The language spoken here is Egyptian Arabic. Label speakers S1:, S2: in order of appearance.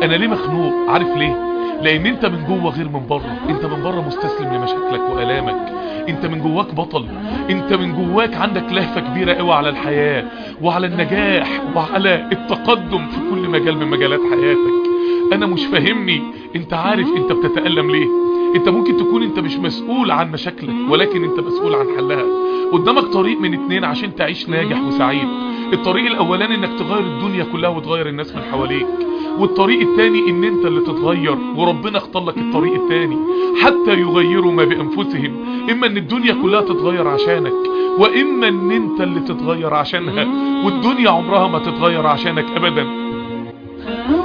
S1: انا ليه مخنوق عارف ليه لان انت من جوه غير من بره انت من بره مستسلم لمشاكلك والامك انت من جواك بطل انت من جواك عندك لهفة كبيرة قوي على الحياة وعلى النجاح وعلى التقدم في كل مجال من مجالات حياتك انا مش فاهمني انت عارف انت بتتألم ليه انت ممكن تكون انت مش مسؤول عن مشاكلك ولكن انت مسؤول عن حلها قدامك طريق من اتنين عشان تعيش ناجح وسعيد الطريق الاولاني انك تغير الدنيا كلها وتغير الناس من حواليك والطريق التاني ان انت اللي تتغير وربنا اختار لك الطريق التاني حتى يغيروا ما بانفسهم اما ان الدنيا كلها تتغير عشانك واما ان انت اللي تتغير عشانها والدنيا عمرها ما تتغير عشانك ابدا